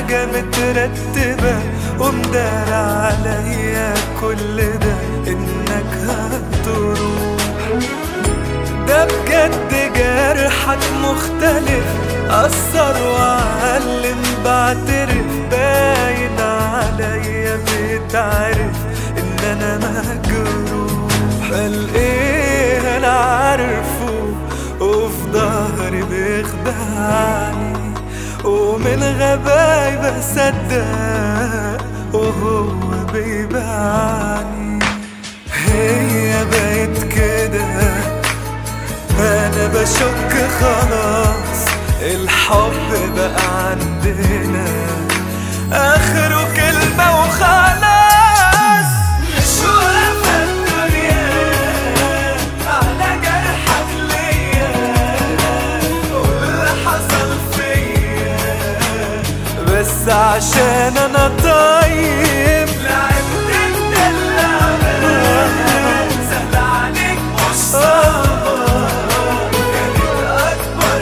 حاجة مترتبة ومدار عليا كل ده انك هتروح ده بجد جرحك مختلف أثر وعلم بعترف باين عليا بتعرف إن أنا مجروح قال إيه أنا عارفه وفي ظهري بيخدعني ومن غباي بصدق وهو بيبعني هي بقت كده انا بشك خلاص الحب بقى عندنا اخره كلمة وخلاص مش واقفة الدنيا على جرحك ليا واللي حصل فيا بس عشان انا طيب لعبت انت اللعبة سهل عليك مش صعبة كانت اكبر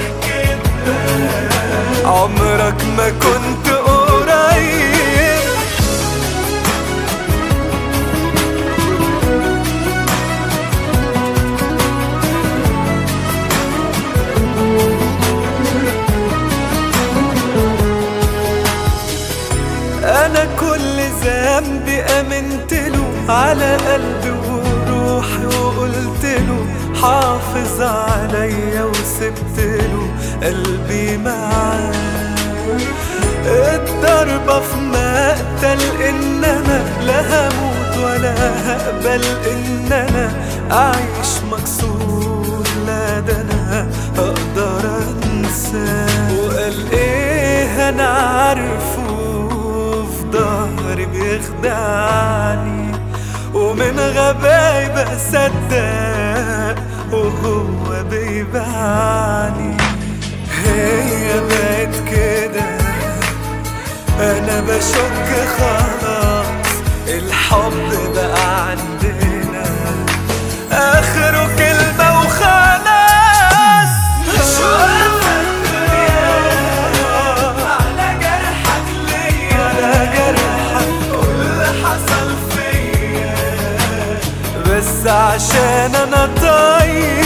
كده عمرك ما كنت قريب انا كل ذنبي امنت له على قلبي وروحي وقلت له حافظ عليا وسبت له قلبي معاه الضربة في مقتل انما لا هموت ولا هقبل ان انا اعيش مكسور لا ده انا اقدر انساه وقال ايه انا عارفه في ظهري بيخدعني ومن غباي بصدق وهو بيبعني هي بقت كده انا بشك خلاص الحب بقى عندنا اخره كلمة وخلاص مش واقفة الدنيا على جرحك ليا على جرحك واللي حصل فيا بس عشان انا طيب